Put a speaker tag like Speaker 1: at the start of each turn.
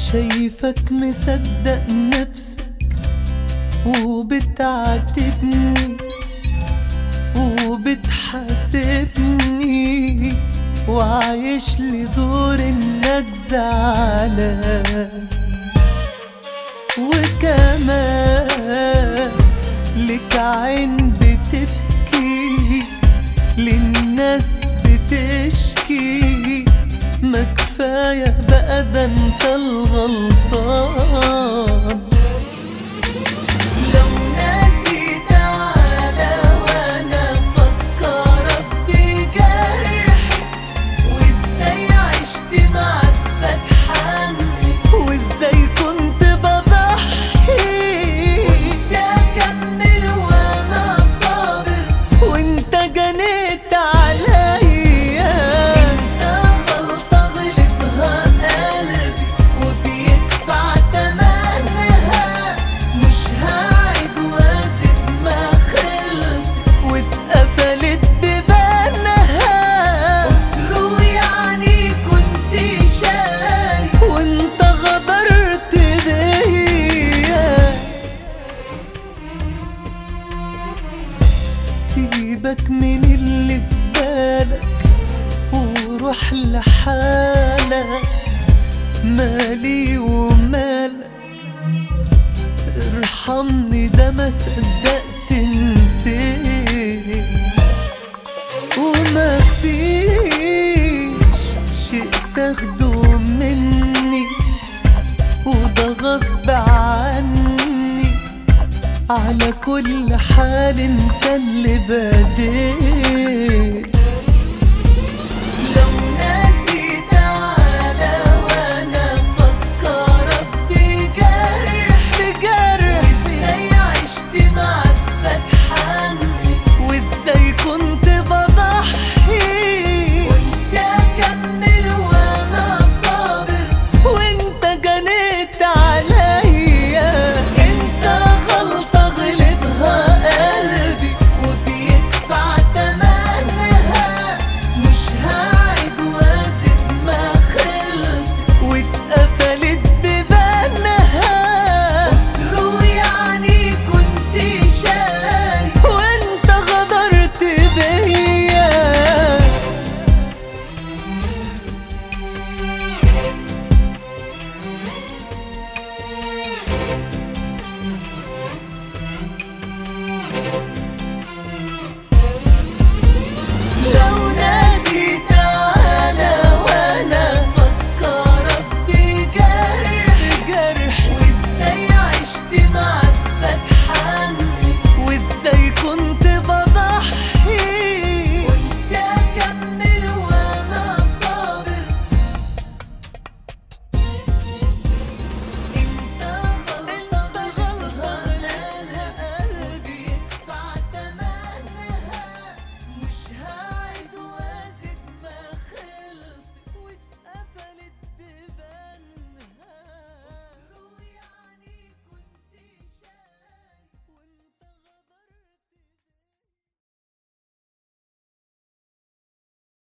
Speaker 1: شايفك مصدق نفسك وبتعاتبني وبتحاسبني وعايش لي دور انك زعلان وكمان لك عين بتبكي للناس بتشكي ما كفاية بقى ده انت الغلطان لو ناسي تعالى وانا افكرك بجرحي وازاي عشت معاك بتحمل وازاي كنت بضحي وانت اكمل وانا صابر وانت جنيت عليا انت غلطة غلطها قلبي وبيدفع تمنها مش هعيد وازد ما خلص واتقفلت ببانها اسره يعني كنت شاري وانت غدرت بيا سيبك من اللي في بالك وروح لحالك مالي ومالك ارحمني ده ما صدقت نسيت وما فيش شيء تاخده مني وده غصب عني على كل حال انت اللي بديت